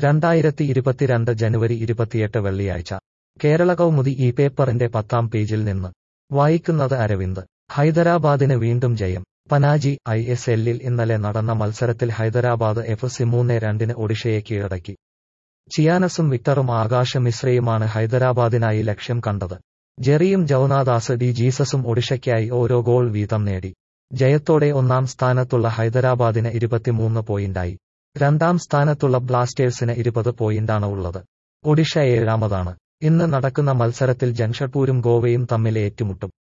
രണ്ടായിരത്തി ഇരുപത്തിരണ്ട് ജനുവരി ഇരുപത്തിയെട്ട് വെള്ളിയാഴ്ച കേരള കൗമുദി ഈ പേപ്പറിന്റെ പത്താം പേജിൽ നിന്ന് വായിക്കുന്നത് അരവിന്ദ് ഹൈദരാബാദിന് വീണ്ടും ജയം പനാജി ഐ എസ് എല്ലിൽ ഇന്നലെ നടന്ന മത്സരത്തിൽ ഹൈദരാബാദ് എഫ് സി മൂന്ന് രണ്ടിന് ഒഡീഷയെ കീഴടക്കി ചിയാനസും വിക്ടറും ആകാശ മിശ്രയുമാണ് ഹൈദരാബാദിനായി ലക്ഷ്യം കണ്ടത് ജെറിയും ജൌനാദാസ് ഡി ജീസസും ഒഡീഷയ്ക്കായി ഓരോ ഗോൾ വീതം നേടി ജയത്തോടെ ഒന്നാം സ്ഥാനത്തുള്ള ഹൈദരാബാദിന് ഇരുപത്തിമൂന്ന് പോയിന്റായി രണ്ടാം സ്ഥാനത്തുള്ള ബ്ലാസ്റ്റേഴ്സിന് ഇരുപത് പോയിന്റാണ് ഉള്ളത് ഒഡീഷ ഏഴാമതാണ് ഇന്ന് നടക്കുന്ന മത്സരത്തിൽ ജംഷഡ്പൂരും ഗോവയും തമ്മിൽ ഏറ്റുമുട്ടും